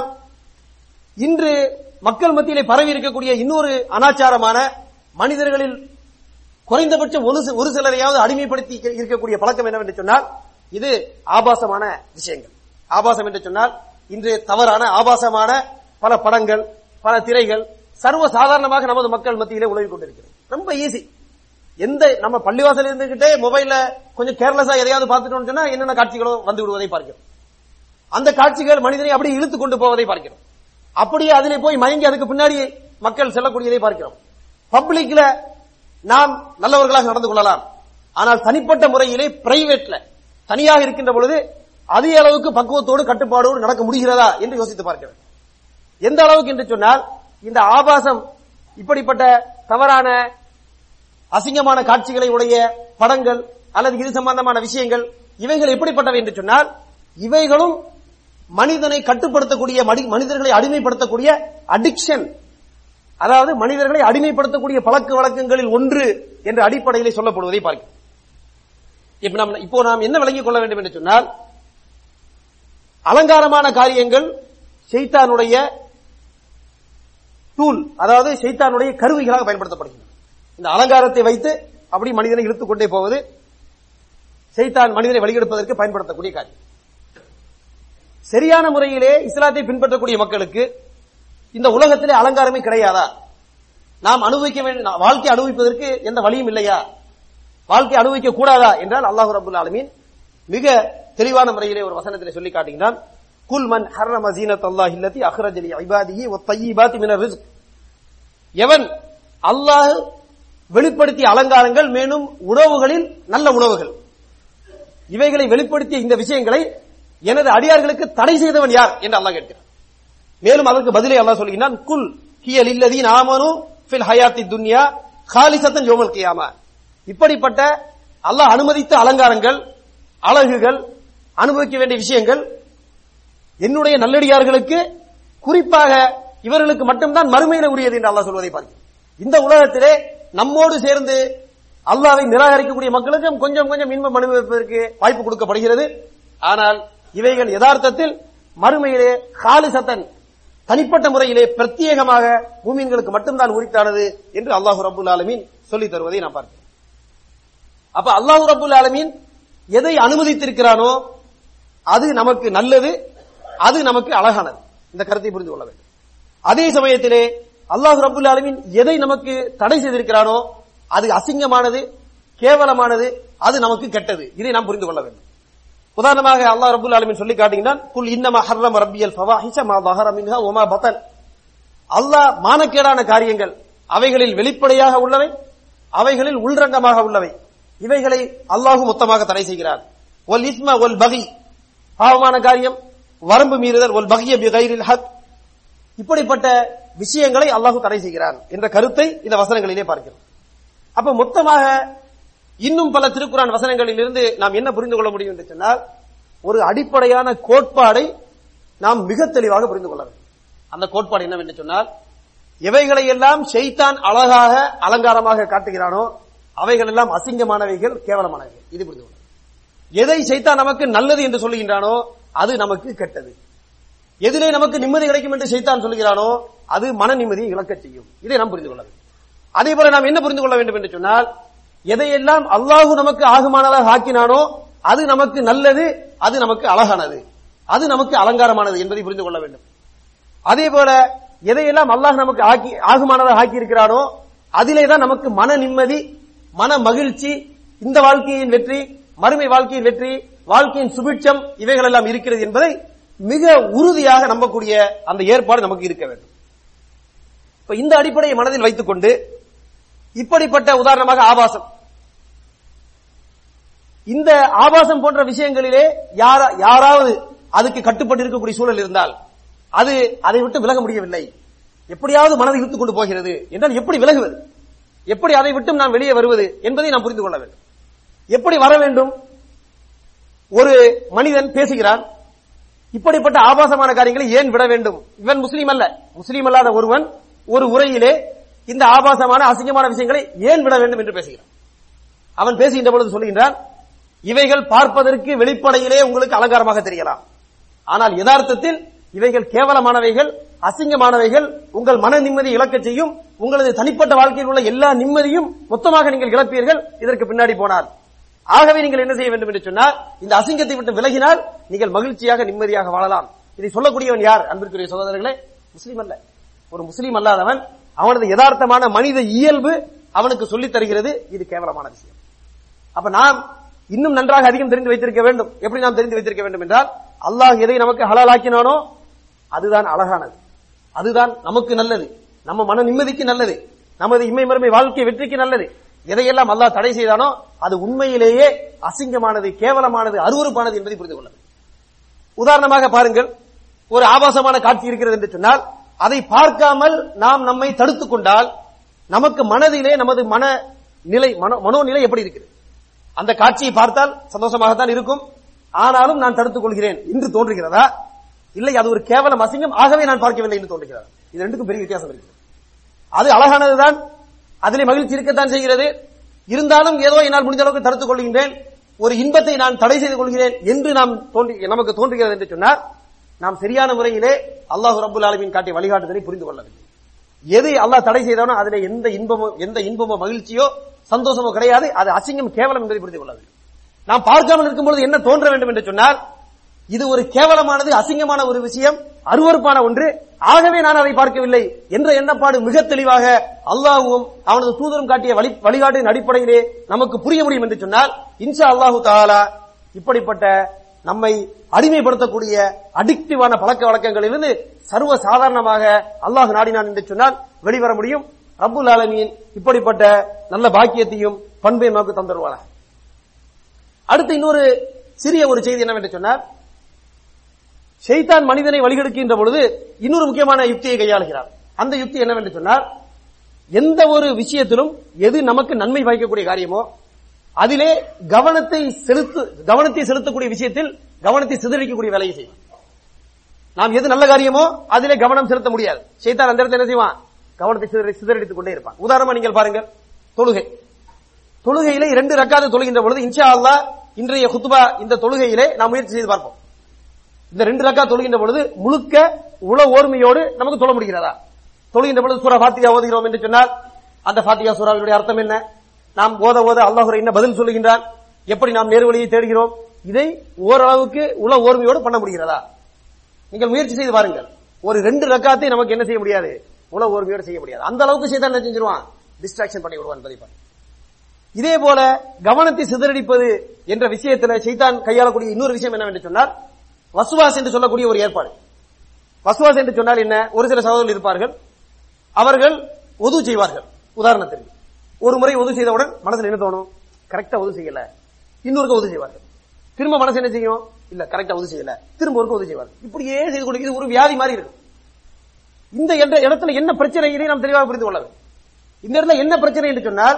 இன்று மக்கள் மத்தியிலே பரவி இருக்கக்கூடிய இன்னொரு அனாச்சாரமான மனிதர்களில் குறைந்தபட்சம் ஒரு சி- ஒரு சிலரையாவது அடிமைப்படுத்தி இருக்க- இருக்கக்கூடிய பழக்கம் என்னவென்று சொன்னால் இது ஆபாசமான விஷயங்கள் ஆபாசம் என்று சொன்னால் இன்று தவறான ஆபாசமான பல படங்கள் பல திரைகள் சர்வ சாதாரணமாக நமது மக்கள் மத்தியிலே உலகி கொண்டிருக்கிறது ரொம்ப ஈஸி எந்த நம்ம பள்ளிவாசல் இருந்துகிட்டே மொபைல்ல கொஞ்சம் கேர்லெஸ்ஸா எதையாவது பார்த்துட்டோம்னு சொன்னா என்னென்ன காட்சிகளோ வந்து விடுவதை பார்க்கிறோம் அந்த காட்சிகள் மனிதனை அப்படியே இழுத்து கொண்டு போவதை பார்க்கிறோம் அப்படியே அதிலே போய் மயங்கி அதுக்கு பின்னாடி மக்கள் செல்லக்கூடியதை பார்க்கிறோம் பப்ளிக்ல நாம் நல்லவர்களாக நடந்து கொள்ளலாம் ஆனால் தனிப்பட்ட முறையிலே பிரைவேட்ல தனியாக இருக்கின்ற பொழுது அதே அளவுக்கு பக்குவத்தோடு கட்டுப்பாடோடு நடக்க முடிகிறதா என்று யோசித்து பார்க்கிறோம் எந்த அளவுக்கு என்று சொன்னால் இந்த ஆபாசம் இப்படிப்பட்ட தவறான அசிங்கமான காட்சிகளை உடைய படங்கள் அல்லது இது சம்பந்தமான விஷயங்கள் இவைகள் எப்படிப்பட்டவை என்று சொன்னால் இவைகளும் மனிதனை கட்டுப்படுத்தக்கூடிய மடி- மனிதர்களை அடிமைப்படுத்தக்கூடிய அடிக்ஷன் அதாவது மனிதர்களை அடிமைப்படுத்தக்கூடிய பழக்க வழக்கங்களில் ஒன்று என்ற அடிப்படையில் சொல்லப்படுவதை பார்க்கிறோம் இப்ப நாம் இப்போ நாம் என்ன விளங்கிக் கொள்ள வேண்டும் என்று சொன்னால் அலங்காரமான காரியங்கள் ஷைத்தானுடைய டூல் அதாவது ஷைத்தானுடைய கருவிகளாக பயன்படுத்தப்படுகின்றன இந்த அலங்காரத்தை வைத்து அப்படி மனிதனை இழுத்துக் கொண்டே போவது ஷைத்தான் மனிதனை வழிகெடுப்பதற்கு பயன்படுத்தக்கூடிய காரியம் சரியான முறையிலே இஸ்லாத்தை பின்பற்றக்கூடிய மக்களுக்கு இந்த உலகத்திலே அலங்காரமே கிடையாதா நாம் அனுபவிக்க வேண்டிய வாழ்க்கை அனுபவிப்பதற்கு எந்த வழியும் இல்லையா வாழ்க்கை அனுபவிக்க கூடாதா என்றால் அல்லாஹு ரபுல் ஆலமீன் மிக தெளிவான முறையிலே ஒரு வசனத்திலே சொல்லி காட்டுகிறான் குல் மன் ஹர்ரம ஜீனத் அல்லாஹ் இல்லதி அஹ்ரஜலி இபாதிஹி வ தய்யிபாத்தி மினர் ரிஸ்க் எவன் அல்லாஹ் வெளிப்படுத்திய அலங்காரங்கள் மேலும் உணவுகளில் நல்ல உணவுகள் இவைகளை வெளிப்படுத்திய இந்த விஷயங்களை எனது அடியார்களுக்கு தடை செய்தவன் யார் என்று அல்லாஹ் கேட்கிறான் மேலும் அதற்கு பதிலை அல்லாஹ் சொல்கிறான் குல் ஹியல் இல்லதீன் ஆமனு ஃபில் ஹயாத்தி துன்யா காலிசத்தன் யோமல் கியாமா இப்படிப்பட்ட அல்லாஹ் அனுமதித்த அலங்காரங்கள் அழகுகள் அனுபவிக்க வேண்டிய விஷயங்கள் என்னுடைய நல்லடியார்களுக்கு குறிப்பாக இவர்களுக்கு மட்டும்தான் மறுமையில உரியது என்று அல்லாஹ் சொல்வதை பார்க்கிறோம் இந்த உலகத்திலே நம்மோடு சேர்ந்து அல்லாவை நிராகரிக்கக்கூடிய மக்களுக்கும் கொஞ்சம் கொஞ்சம் இன்பம் அனுபவிப்பதற்கு வாய்ப்பு கொடுக்கப்படுகிறது ஆனால் இவைகள் யதார்த்தத்தில் மறுமையிலே காலிசத்தன் தனிப்பட்ட முறையிலே பிரத்யேகமாக பூமியன்களுக்கு மட்டும்தான் உரித்தானது என்று அல்லாஹு ரபுல் ஆலமீன் சொல்லித் தருவதை நான் பார்க்கிறேன் அப்ப அல்லாஹு ரபுல் ஆலமீன் எதை அனுமதித்திருக்கிறானோ அது நமக்கு நல்லது அது நமக்கு அழகானது இந்த கருத்தை புரிந்து கொள்ள வேண்டும் அதே சமயத்திலே அல்லாஹு ரபுல் ஆலமீன் எதை நமக்கு தடை செய்திருக்கிறானோ அது அசிங்கமானது கேவலமானது அது நமக்கு கெட்டது இதை நாம் புரிந்து கொள்ள வேண்டும் உதாரணமாக அல்லாஹ் ரபுல் ஆலமீன் சொல்லி காட்டுகிறான் குல் இன்னமா ஹர்ரம் ரப்பியல் ஃபவாஹிஷ மா தஹர மின்ஹா வமா பதன் அல்லாஹ் மானக்கேடான காரியங்கள் அவைகளில் வெளிப்படையாக உள்ளவை அவைகளில் உள்ரங்கமாக உள்ளவை இவைகளை அல்லாஹு மொத்தமாக தடை செய்கிறார் ஒல் இஸ்ம ஒல் பகி பாவமான காரியம் வரம்பு மீறுதல் ஒல் பகிய பிகைரில் ஹக் இப்படிப்பட்ட விஷயங்களை அல்லாஹு தடை செய்கிறான் என்ற கருத்தை இந்த வசனங்களிலே பார்க்கிறோம் அப்ப மொத்தமாக இன்னும் பல திருக்குறான் வசனங்களில் இருந்து நாம் என்ன புரிந்து கொள்ள முடியும் என்று சொன்னால் ஒரு அடிப்படையான கோட்பாடை நாம் மிக தெளிவாக புரிந்து கொள்ள வேண்டும் அந்த கோட்பாடு என்னவென்று சொன்னால் எவைகளை எல்லாம் ஷைத்தான் அழகாக அலங்காரமாக காட்டுகிறானோ அவைகள் எல்லாம் அசிங்கமானவைகள் கேவலமானவைகள் இது புரிந்து கொள்ள எதை ஷைத்தான் நமக்கு நல்லது என்று சொல்லுகின்றானோ அது நமக்கு கெட்டது எதிலே நமக்கு நிம்மதி கிடைக்கும் என்று ஷைத்தான் சொல்லுகிறானோ அது மன நிம்மதியை இழக்கச் செய்யும் இதை நாம் புரிந்து கொள்ள வேண்டும் அதே போல நாம் என்ன புரிந்து கொள்ள வேண்டும் என்று சொன்னால் எதையெல்லாம் அல்லாஹு நமக்கு ஆகுமானதாக ஆக்கினானோ அது நமக்கு நல்லது அது நமக்கு அழகானது அது நமக்கு அலங்காரமானது என்பதை புரிந்து கொள்ள வேண்டும் அதே போல எதையெல்லாம் அல்லாஹ் நமக்கு ஆக்கி ஆகுமானதாக ஆக்கி இருக்கிறானோ அதிலே தான் நமக்கு மன நிம்மதி மன மகிழ்ச்சி இந்த வாழ்க்கையின் வெற்றி மறுமை வாழ்க்கையின் வெற்றி வாழ்க்கையின் சுபிட்சம் இவைகள் எல்லாம் இருக்கிறது என்பதை மிக உறுதியாக நம்பக்கூடிய அந்த ஏற்பாடு நமக்கு இருக்க வேண்டும் இப்ப இந்த அடிப்படையை மனதில் வைத்துக் கொண்டு இப்படிப்பட்ட உதாரணமாக ஆபாசம் இந்த ஆபாசம் போன்ற விஷயங்களிலே யாரா- யாராவது அதுக்கு கட்டுப்பட்டு இருக்கக்கூடிய சூழல் இருந்தால் அது அதை விட்டு விலக முடியவில்லை எப்படியாவது மனதை இழுத்துக் கொண்டு போகிறது என்றால் எப்படி விலகுவது எப்படி அதை விட்டும் நாம் வெளியே வருவது என்பதை நாம் புரிந்து கொள்ள வேண்டும் எப்படி வர வேண்டும் ஒரு மனிதன் பேசுகிறான் இப்படிப்பட்ட ஆபாசமான காரியங்களை ஏன் விட வேண்டும் இவன் முஸ்லீம் அல்ல முஸ்லீம் அல்லாத ஒருவன் ஒரு உரையிலே இந்த ஆபாசமான அசிங்கமான விஷயங்களை ஏன் விட வேண்டும் என்று பேசுகிறான் அவன் பேசுகின்ற பொழுது சொல்லுகின்றான் இவைகள் பார்ப்பதற்கு வெளிப்படையிலே உங்களுக்கு அலங்காரமாக தெரியலாம் ஆனால் யதார்த்தத்தில் இவைகள் கேவலமானவைகள் அசிங்கமானவைகள் உங்கள் மன நிம்மதி இழக்கச் செய்யும் உங்களது தனிப்பட்ட வாழ்க்கையில் உள்ள எல்லா நிம்மதியும் மொத்தமாக நீங்கள் இழப்பீர்கள் இதற்கு பின்னாடி போனால் ஆகவே நீங்கள் என்ன செய்ய வேண்டும் என்று சொன்னால் இந்த அசிங்கத்தை விட்டு விலகினால் நீங்கள் மகிழ்ச்சியாக நிம்மதியாக வாழலாம் இதை சொல்லக்கூடியவன் யார் அன்பிற்குரிய சகோதரர்களே முஸ்லீம் அல்ல ஒரு முஸ்லீம் அல்லாதவன் அவனது யதார்த்தமான மனித இயல்பு அவனுக்கு சொல்லித் தருகிறது இது கேவலமான விஷயம் அப்ப நாம் இன்னும் நன்றாக அதிகம் தெரிந்து வைத்திருக்க வேண்டும் எப்படி நாம் தெரிந்து வைத்திருக்க வேண்டும் என்றால் அல்லாஹ் எதை நமக்கு ஹலாலாக்கினானோ அதுதான் அழகானது அதுதான் நமக்கு நல்லது நம்ம மன நிம்மதிக்கு நல்லது நமது இம்மை மறுமை வாழ்க்கை வெற்றிக்கு நல்லது எதையெல்லாம் அல்லாஹ் தடை செய்தானோ அது உண்மையிலேயே அசிங்கமானது கேவலமானது அருவருப்பானது என்பதை புரிந்து கொள்ள வேண்டும். உதாரணமாக பாருங்கள் ஒரு ஆபாசமான காட்சி இருக்கிறது என்று சொன்னால் அதை பார்க்காமல் நாம் நம்மை தடுத்துக் கொண்டால் நமக்கு மனதிலே நமது மன நிலை மனோ மனோநிலை எப்படி இருக்கிறது அந்த காட்சியை பார்த்தால் சந்தோஷமாகத்தான் இருக்கும் ஆனாலும் நான் தடுத்துக் கொள்கிறேன் என்று தோன்றுகிறதா இல்லை அது ஒரு கேவலம் அசிங்கம் ஆகவே நான் பார்க்கவில்லை என்று தோன்றுகிறதா இது ரெண்டுக்கும் பெரிய வித்தியாசம் இருக்கிறது அது அழகானதுதான் அதிலே மகிழ்ச்சி இருக்கத்தான் செய்கிறது இருந்தாலும் ஏதோ என்னால் முடிந்த அளவுக்கு தடுத்துக் கொள்கின்றேன் ஒரு இன்பத்தை நான் தடை செய்து கொள்கிறேன் என்று நாம் தோன்றி நமக்கு தோன்றுகிறது என்று சொன்னால் நாம் சரியான முறையிலே அல்லாஹ் ரபுல் ஆலமின் காட்டிய வழிகாட்டுதலை புரிந்து கொள்ளவில்லை எது அல்லாஹ் தடை செய்தானோ அதுல எந்த இன்பமோ எந்த இன்பமோ மகிழ்ச்சியோ சந்தோஷமோ கிடையாது அது அசிங்கம் கேவலம் என்பதை புரிந்து கொள்ள வேண்டும் நாம் பார்க்காமல் இருக்கும் பொழுது என்ன தோன்ற வேண்டும் என்று சொன்னால் இது ஒரு கேவலமானது அசிங்கமான ஒரு விஷயம் அருவருப்பான ஒன்று ஆகவே நான் அதை பார்க்கவில்லை என்ற எண்ணப்பாடு மிக தெளிவாக அல்லாஹ்வும் அவனது தூதரும் காட்டிய வழி வழிகாட்டின் அடிப்படையிலே நமக்கு புரிய முடியும் என்று சொன்னால் இன்ஷா அல்லாஹு தாலா இப்படிப்பட்ட நம்மை அடிமைப்படுத்தக்கூடிய அடிக்டிவான பழக்க வழக்கங்களிலிருந்து சர்வ சாதாரணமாக அல்லாஹ் நாடினான் என்று சொன்னால் வெளிவர முடியும் ரப்புல் ஆலமீன் இப்படிப்பட்ட நல்ல பாக்கியத்தையும் பண்பையும் நமக்கு தந்துருவாங்க அடுத்து இன்னொரு சிறிய ஒரு செய்தி என்னவென்று சொன்னார் ஷைத்தான் மனிதனை வழிகெடுக்கின்ற பொழுது இன்னொரு முக்கியமான யுக்தியை கையாளுகிறார் அந்த யுக்தி என்னவென்று சொன்னால் எந்த ஒரு விஷயத்திலும் எது நமக்கு நன்மை பயக்கக்கூடிய காரியமோ அதிலே கவனத்தை செலுத்து கவனத்தை செலுத்தக்கூடிய விஷயத்தில் கவனத்தை சிதறடிக்கக்கூடிய வேலையை செய்யும் நாம் எது நல்ல காரியமோ அதிலே கவனம் செலுத்த முடியாது ஷைத்தான் அந்த இடத்துல என்ன செய்வான் கவனத்தை சிதறி சிதறடித்துக் கொண்டே இருப்பான் உதாரணமா நீங்கள் பாருங்கள் தொழுகை தொழுகையிலே இரண்டு ரக்காத தொழுகின்ற பொழுது இன்ஷா அல்லாஹ் இன்றைய குத்துபா இந்த தொழுகையிலே நாம் முயற்சி செய்து பார்ப்போம் இந்த ரெண்டு ரக்கா தொழுகின்ற பொழுது முழுக்க உள ஓர்மையோடு நமக்கு தொழ முடிகிறதா தொழுகின்ற பொழுது சூரா ஃபாத்தியா ஓதுகிறோம் என்று சொன்னால் அந்த ஃபாத்தியா சூறாவினுடைய அர்த்தம் என்ன நாம் ஓத ஓத அல்லாஹ் என்ன பதில் சொல்லுகின்றான் எப்படி நாம் நேர்வழியை தேடுகிறோம் இதை ஓரளவுக்கு உள ஓர்மையோடு பண்ண முடிகிறதா நீங்கள் முயற்சி செய்து பாருங்கள் ஒரு ரெண்டு ரக்காத்தை நமக்கு என்ன செய்ய முடியாது உள ஓர்மையோடு செய்ய முடியாது அந்த அளவுக்கு செய்தான் என்ன செஞ்சிருவான் டிஸ்ட்ராக்ஷன் பண்ணி விடுவான் என்பதை பாருங்க இதே போல கவனத்தை சிதறடிப்பது என்ற விஷயத்துல சைத்தான் கையாளக்கூடிய இன்னொரு விஷயம் என்னவென்று சொன்னால் வசுவாஸ் என்று சொல்லக்கூடிய ஒரு ஏற்பாடு வசுவாஸ் என்று சொன்னால் என்ன ஒரு சில சகோதரர்கள் இருப்பார்கள் அவர்கள் ஒது செய்வார்கள் உதாரணத்திற்கு ஒரு முறை ஒது செய்தவுடன் மனசுல என்ன தோணும் கரெக்டா ஒது செய்யல இன்னொருக்கு ஒது செய்வார்கள் திரும்ப மனசு என்ன செய்யும் இல்ல கரெக்டா ஒது செய்யல திரும்ப ஒருக்கு ஒது செய்வார்கள் இப்படியே செய்து கொண்டு இது ஒரு வியாதி மாதிரி இருக்கும் இந்த என்ற இடத்துல என்ன பிரச்சனை இதை நாம் தெளிவாக புரிந்து கொள்ள வேண்டும் இந்த இடத்துல என்ன பிரச்சனை என்று சொன்னால்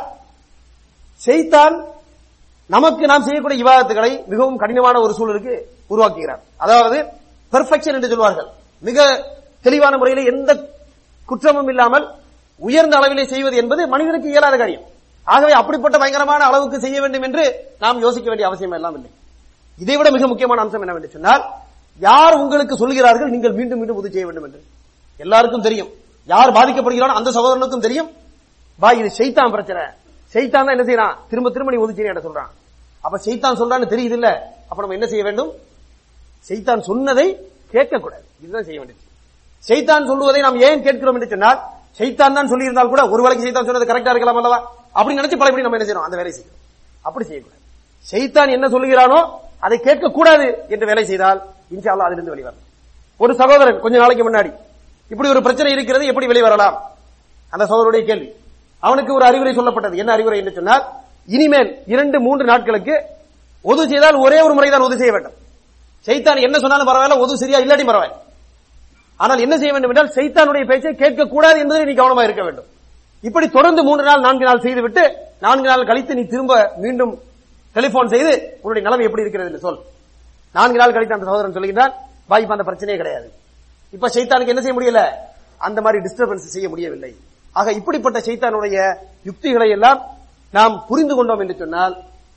செய்தான் நமக்கு நாம் செய்யக்கூடிய விவாதத்துகளை மிகவும் கடினமான ஒரு சூழலுக்கு உருவாக்குகிறார் அதாவது பெர்ஃபெக்ஷன் என்று சொல்வார்கள் மிக தெளிவான முறையில் எந்த குற்றமும் இல்லாமல் உயர்ந்த அளவிலே செய்வது என்பது மனிதனுக்கு இயலாத காரியம் ஆகவே அப்படிப்பட்ட பயங்கரமான அளவுக்கு செய்ய வேண்டும் என்று நாம் யோசிக்க வேண்டிய அவசியம் எல்லாம் இல்லை இதைவிட மிக முக்கியமான அம்சம் என்னவென்று சொன்னால் யார் உங்களுக்கு சொல்கிறார்கள் நீங்கள் மீண்டும் மீண்டும் உதவி செய்ய வேண்டும் என்று எல்லாருக்கும் தெரியும் யார் பாதிக்கப்படுகிறானோ அந்த சகோதரனுக்கும் தெரியும் பா இது செய்தான் பிரச்சனை செய்தான் தான் என்ன செய்யறான் திரும்ப திரும்ப நீ ஒதுக்கி என்ன சொல்றான் அப்ப செய்தான் சொல்றான்னு தெரியுது இல்ல அப்ப நம்ம என்ன செய்ய வேண்டும் செய்தான் சொன்னதை கேட்கக்கூடாது இதுதான் செய்ய வேண்டியது செய்தான் சொல்லுவதை நாம் ஏன் கேட்கிறோம் என்று சொன்னால் செய்தான் தான் சொல்லி இருந்தால் கூட ஒரு வேளைக்கு செய்தான் சொன்னது கரெக்டா இருக்கலாம் அல்லவா அப்படி நினைச்சு பலபடி நம்ம என்ன செய்யணும் அந்த வேலை செய்யணும் அப்படி செய்யக்கூடாது செய்தான் என்ன சொல்லுகிறானோ அதை கேட்க கூடாது என்று வேலை செய்தால் இன்ஷா அல்லாஹ் அதிலிருந்து வெளிவரலாம் ஒரு சகோதரன் கொஞ்ச நாளைக்கு முன்னாடி இப்படி ஒரு பிரச்சனை இருக்கிறது எப்படி வெளிவரலாம் அந்த சகோதரருடைய கேள்வி அவனுக்கு ஒரு அறிவுரை சொல்லப்பட்டது என்ன அறிவுரை என்று சொன்னால் இனிமேல் இரண்டு மூன்று நாட்களுக்கு ஒது செய்தால் ஒரே ஒரு முறை தான் ஒது செய்ய வேண்டும் செய்தான் என்ன சொன்னாலும் பரவாயில்ல ஒது சரியா இல்லாட்டி பரவாயில்ல ஆனால் என்ன செய்ய வேண்டும் என்றால் செய்தானுடைய பேச்சை கேட்கக்கூடாது என்பதில் நீ கவனமா இருக்க வேண்டும் இப்படி தொடர்ந்து மூன்று நாள் நான்கு நாள் செய்துவிட்டு நான்கு நாள் கழித்து நீ திரும்ப மீண்டும் டெலிபோன் செய்து உன்னுடைய நிலைமை எப்படி இருக்கிறது என்று சொல் நான்கு நாள் கழித்து அந்த சகோதரன் சொல்லுகின்றான் பாய்ப்பு அந்த பிரச்சனையே கிடையாது இப்ப சைத்தானுக்கு என்ன செய்ய முடியல அந்த மாதிரி டிஸ்டர்பன்ஸ் செய்ய முடியவில்லை ஆக இப்படிப்பட்ட சைத்தானுடைய யுக்திகளை எல்லாம் நாம் புரிந்து கொண்டோம் என்று சொன்னால்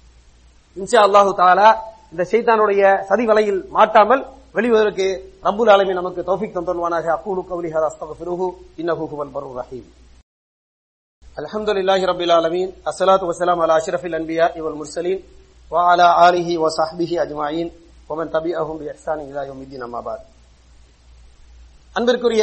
இன்ஷா அல்லாஹு தாலா இந்த சைத்தானுடைய சதி வலையில் மாட்டாமல் வெளிவதற்கு ரப்புல் ஆலமீன் நமக்கு தௌஃபிக் தந்தருவானாக அக்கூலு கவுலி ஹதா அஸ்தக்ஃபிருஹு இன்னஹு ஹுவல் பர்ருர் ரஹீம் அல்ஹம்துலில்லாஹி ரப்பில் ஆலமீன் அஸ்ஸலாத்து வஸ்ஸலாமு அலா அஷ்ரஃபில் அன்பியா வல் முர்சலீன் வ அலா ஆலிஹி வ ஸஹ்பிஹி அஜ்மாயின் வ மன் தபிஅஹும் பி இஹ்சான் இலா யௌமிddin அம்மா பாத் அன்பிற்குரிய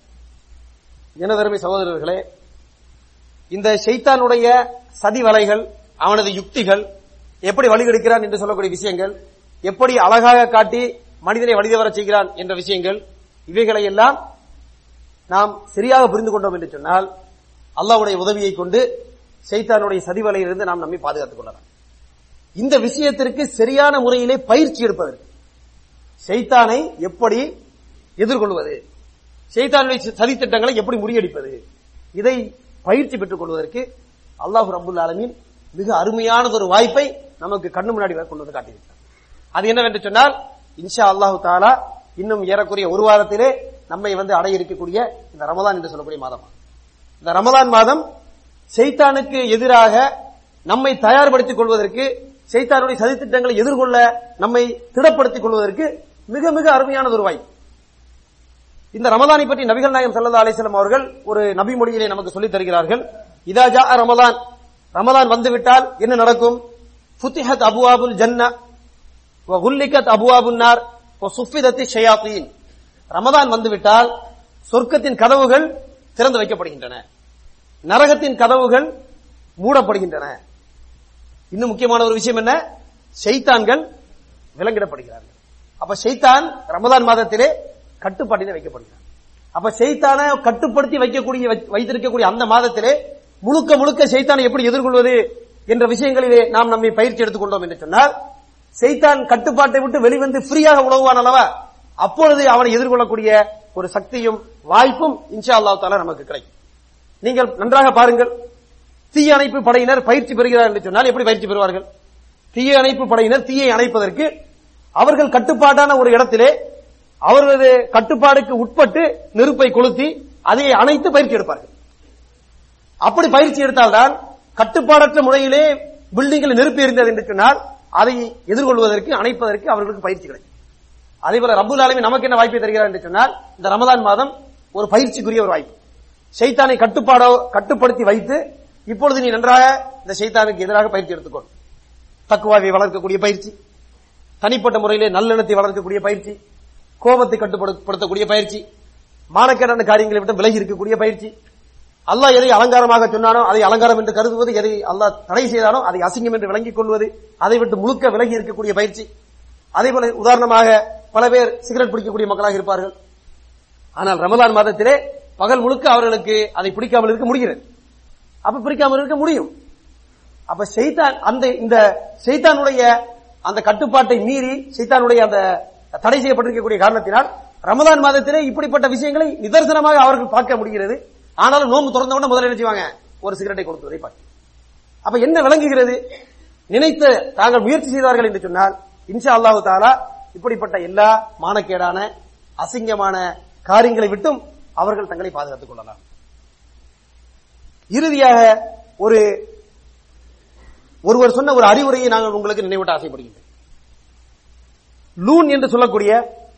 எனதருமை சகோதரர்களே இந்த ஷைத்தானுடைய சதி வலைகள் அவனது யுக்திகள் எப்படி வழிகெடுக்கிறான் என்று சொல்லக்கூடிய விஷயங்கள் எப்படி அழகாக காட்டி மனிதனை வழிதவர செய்கிறான் என்ற விஷயங்கள் இவைகளை எல்லாம் நாம் சரியாக புரிந்து கொண்டோம் என்று சொன்னால் அல்லாஹ்வுடைய உதவியை கொண்டு ஷைத்தானுடைய சதிவலையிலிருந்து நாம் நம்மை பாதுகாத்துக் கொள்ளலாம் இந்த விஷயத்திற்கு சரியான முறையிலே பயிற்சி எடுப்பதற்கு ஷைத்தானை எப்படி எதிர்கொள்வது ஷைத்தானுடைய சதித்திட்டங்களை எப்படி முறியடிப்பது இதை பயிற்சி பெற்றுக் கொள்வதற்கு அல்லாஹு ரபுல் ஆலமீன் மிக அருமையானது ஒரு வாய்ப்பை நமக்கு கண்ணு முன்னாடி கொண்டு வந்து காட்டியிருக்கிறார் அது என்னவென்று சொன்னால் இன்ஷா அல்லாஹு தாலா இன்னும் ஏறக்குறைய ஒரு வாரத்திலே நம்மை வந்து அடைய இருக்கக்கூடிய இந்த ரமதான் என்று சொல்லக்கூடிய மாதம் இந்த ரமதான் மாதம் செய்தானுக்கு எதிராக நம்மை தயார்படுத்திக் கொள்வதற்கு சைத்தானுடைய சதித்திட்டங்களை எதிர்கொள்ள நம்மை திடப்படுத்திக் கொள்வதற்கு மிக மிக அருமையானது ஒரு வாய்ப்பு இந்த ரமதானை பற்றி நபிகள் நாயகம் சல்லா அலிஸ்லாம் அவர்கள் ஒரு நபி மொழியிலே நமக்கு சொல்லித் தருகிறார்கள் இதா ஜா ரமதான் ரமதான் வந்துவிட்டால் என்ன நடக்கும் ஃபுத்திஹத் அபுவாபுல் ஜன்னா குல்லிகத் அபுவாபுன் நார் சுஃபிதத்தி ஷயாத்தீன் ரமதான் வந்துவிட்டால் சொர்க்கத்தின் கதவுகள் திறந்து வைக்கப்படுகின்றன நரகத்தின் கதவுகள் மூடப்படுகின்றன இன்னும் முக்கியமான ஒரு விஷயம் என்ன ஷைத்தான்கள் விலங்கிடப்படுகிறார்கள் அப்ப ஷைத்தான் ரமதான் மாதத்திலே கட்டுப்பாட்டிலே வைக்கப்படுகிறார் அப்ப ஷைத்தானை கட்டுப்படுத்தி வைக்கக்கூடிய வைத்திருக்கக்கூடிய அந்த மாதத்திலே முழுக்க முழுக்க ஷைத்தானை எப்படி எதிர்கொள்வது என்ற விஷயங்களிலே நாம் நம்மை பயிற்சி எடுத்துக்கொண்டோம் என்று சொன்னால் செய்தான் கட்டுப்பாட்டை விட்டு வெளிவந்து ஃப்ரீயாக உழவுவான் அல்லவா அப்பொழுது அவனை எதிர்கொள்ளக்கூடிய ஒரு சக்தியும் வாய்ப்பும் இன்ஷா அல்லாஹ் தாலா நமக்கு கிடைக்கும் நீங்கள் நன்றாக பாருங்கள் தீய அணைப்பு படையினர் பயிற்சி பெறுகிறார் என்று சொன்னால் எப்படி பயிற்சி பெறுவார்கள் தீய அணைப்பு படையினர் தீயை அணைப்பதற்கு அவர்கள் கட்டுப்பாட்டான ஒரு இடத்திலே அவர்களது கட்டுப்பாடுக்கு உட்பட்டு நெருப்பை கொளுத்தி அதை அணைத்து பயிற்சி எடுப்பார்கள் அப்படி பயிற்சி எடுத்தால்தான் கட்டுப்பாடற்ற முறையிலே பில்டிங்கில் நெருப்பு எரிந்தது என்று சொன்னால் அதை எதிர்கொள்வதற்கு அணைப்பதற்கு அவர்களுக்கு பயிற்சி கிடைக்கும் அதே போல ரபுல் ஆலமி நமக்கு என்ன வாய்ப்பை தருகிறார் என்று சொன்னால் இந்த ரமதான் மாதம் ஒரு பயிற்சிக்குரிய ஒரு வாய்ப்பு ஷைத்தானை கட்டுப்பாடோ கட்டுப்படுத்தி வைத்து இப்பொழுது நீ நன்றாக இந்த ஷைத்தானுக்கு எதிராக பயிற்சி எடுத்துக்கொள் தக்குவாவை வளர்க்கக்கூடிய பயிற்சி தனிப்பட்ட முறையிலே நல்லெண்ணத்தை வளர்க்கக்கூடிய பயிற்சி கோபத்தை கட்டுப்படுத்தக்கூடிய பயிற்சி மானக்கேடான காரியங்களை விட்டு விலகி இருக்கக்கூடிய பயிற்சி அல்லாஹ் எதை அலங்காரமாக சொன்னானோ அதை அலங்காரம் என்று கருதுவது எதை அல்லாஹ் தடை செய்தானோ அதை அசிங்கம் என்று விளங்கிக் கொள்வது அதை விட்டு முழுக்க விலகி இருக்கக்கூடிய பயிற்சி அதே போல உதாரணமாக பல பேர் சிகரெட் பிடிக்கக்கூடிய மக்களாக இருப்பார்கள் ஆனால் ரமதான் மாதத்திலே பகல் முழுக்க அவர்களுக்கு அதை பிடிக்காமல் இருக்க முடிகிறது அப்ப பிடிக்காமல் இருக்க முடியும் அப்ப செய்தான் அந்த இந்த செய்தானுடைய அந்த கட்டுப்பாட்டை மீறி செய்தானுடைய அந்த தடை செய்யப்பட்டிருக்கக்கூடிய காரணத்தினால் ரமதான் மாதத்திலே இப்படிப்பட்ட விஷயங்களை நிதர்சனமாக அவர்கள் பார்க்க முடிகிறது ஆனாலும் நோம்பு திறந்த உடனே முதல்ல என்ன செய்வாங்க ஒரு சிகரெட்டை கொடுத்து பார்த்து அப்ப என்ன விளங்குகிறது நினைத்து தாங்கள் முயற்சி செய்தார்கள் என்று சொன்னால் இன்ஷா அல்லாஹு தாலா இப்படிப்பட்ட எல்லா மானக்கேடான அசிங்கமான காரியங்களை விட்டும் அவர்கள் தங்களை பாதுகாத்துக் கொள்ளலாம் இறுதியாக ஒரு ஒருவர் சொன்ன ஒரு அறிவுரையை நாங்கள் உங்களுக்கு நினைவூட்ட ஆசைப்படுகின்றேன் லூன் என்று சொல்லக்கூடிய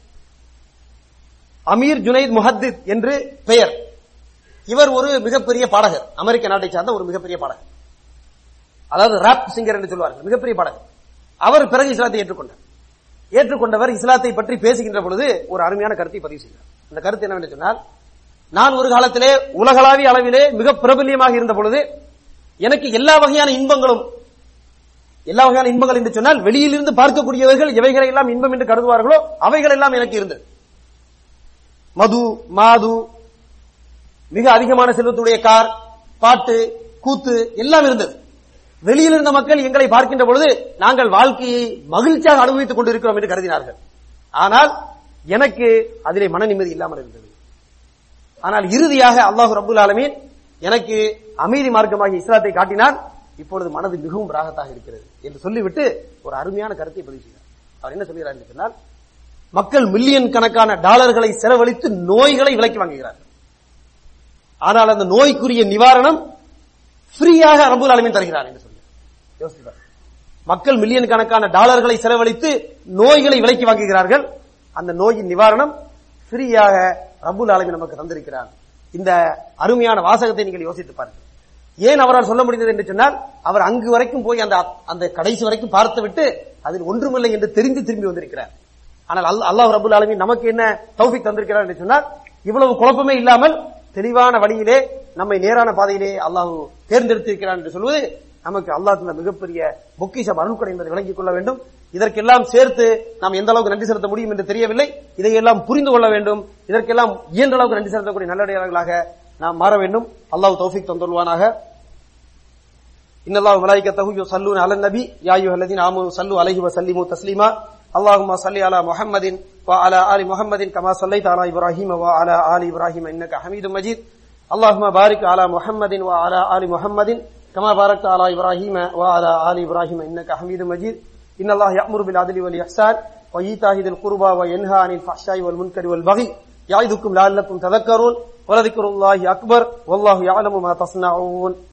அமீர் ஜுனைத் முஹத்தித் என்று பெயர் இவர் ஒரு மிகப்பெரிய பாடகர் அமெரிக்க நாட்டை சார்ந்த ஒரு மிகப்பெரிய பாடகர் அதாவது ராப் சிங்கர் என்று சொல்வார்கள் மிகப்பெரிய பாடகர் அவர் பிறகு இஸ்லாத்தை ஏற்றுக்கொண்டார் ஏற்றுக்கொண்டவர் இஸ்லாத்தை பற்றி பேசுகின்ற பொழுது ஒரு அருமையான கருத்தை பதிவு செய்தார் அந்த கருத்து என்னவென்று சொன்னால் நான் ஒரு காலத்திலே உலகளாவிய அளவிலே மிக பிரபல்யமாக இருந்த பொழுது எனக்கு எல்லா வகையான இன்பங்களும் எல்லா வகையான இன்பங்கள் என்று சொன்னால் வெளியிலிருந்து பார்க்கக்கூடியவர்கள் எவைகளை எல்லாம் இன்பம் என்று கருதுவார்களோ அவைகள் எல்லாம் எனக்கு இருந்தது மது மாது மிக அதிகமான செல்வத்துடைய கார் பாட்டு கூத்து எல்லாம் இருந்தது வெளியில் இருந்த மக்கள் எங்களை பார்க்கின்ற பொழுது நாங்கள் வாழ்க்கையை மகிழ்ச்சியாக அனுபவித்துக் கொண்டிருக்கிறோம் என்று கருதினார்கள் ஆனால் எனக்கு அதிலே மன நிம்மதி இல்லாமல் இருந்தது ஆனால் இறுதியாக அல்லாஹு ரபுல் ஆலமீன் எனக்கு அமைதி மார்க்கமாகிய இஸ்லாத்தை காட்டினான் இப்பொழுது மனது மிகவும் ராகத்தாக இருக்கிறது என்று சொல்லிவிட்டு ஒரு அருமையான கருத்தை பதிவு செய்தார் அவர் என்ன சொல்கிறார் என்று சொன்னால் மக்கள் மில்லியன் கணக்கான டாலர்களை செலவழித்து நோய்களை விலக்கி வாங்குகிறார்கள் ஆனால் அந்த நோய்க்குரிய நிவாரணம் ஃப்ரீயாக ரபுல் ஆலமீன் தருகிறார் என்று சொல்லி யோசிப்பார் மக்கள் மில்லியன் கணக்கான டாலர்களை செலவழித்து நோய்களை விலக்கி வாங்குகிறார்கள் அந்த நோயின் நிவாரணம் ஃப்ரீயாக ரபுல் ஆலமீன் நமக்கு தந்திருக்கிறார் இந்த அருமையான வாசகத்தை நீங்கள் யோசித்து பாருங்கள் ஏன் அவரால் சொல்ல முடிந்தது என்று சொன்னால் அவர் அங்கு வரைக்கும் போய் அந்த அந்த கடைசி வரைக்கும் பார்த்து விட்டு அதில் ஒன்றுமில்லை என்று தெரிந்து திரும்பி வந்திருக்கிறார் ஆனால் அல்லாஹ் ரபுல் ஆலமீன் நமக்கு என்ன தௌஃபிக் தந்திருக்கிறார் என்று சொன்னால் இவ்வளவு குழப்பமே இல்லாமல் தெளிவான வழியிலே நம்மை நேரான பாதையிலே அல்லாஹ் தேர்ந்தெடுத்திருக்கிறார் என்று சொல்வது நமக்கு அல்லாஹ் தந்த மிகப்பெரிய பொக்கிஷம் அருள்கொடை என்பதை விளங்கிக் கொள்ள வேண்டும் இதற்கெல்லாம் சேர்த்து நாம் எந்த அளவுக்கு நன்றி செலுத்த முடியும் என்று தெரியவில்லை இதையெல்லாம் புரிந்து கொள்ள வேண்டும் இதற்கெல்லாம் இயன்ற அளவுக்கு நன்றி செலுத்தக்கூடிய நல்லடியார்களாக நாம் மாற வேண்டும் அல்லாஹ் தௌஃபிக் தந்துள்வானாக إن الله وملائكته يصلون على النبي يا أيها الذين آمنوا صلوا عليه وسلموا تسليما اللهم صل على محمد وعلى آل محمد كما صليت على إبراهيم وعلى آل إبراهيم إنك حميد مجيد اللهم بارك على محمد وعلى آل محمد كما باركت على إبراهيم وعلى آل إبراهيم إنك حميد مجيد إن الله يأمر بالعدل والإحسان وإيتاء ذي القربى وينهى عن الفحشاء والمنكر والبغي يعظكم لعلكم تذكرون ولذكر الله أكبر والله يعلم ما تصنعون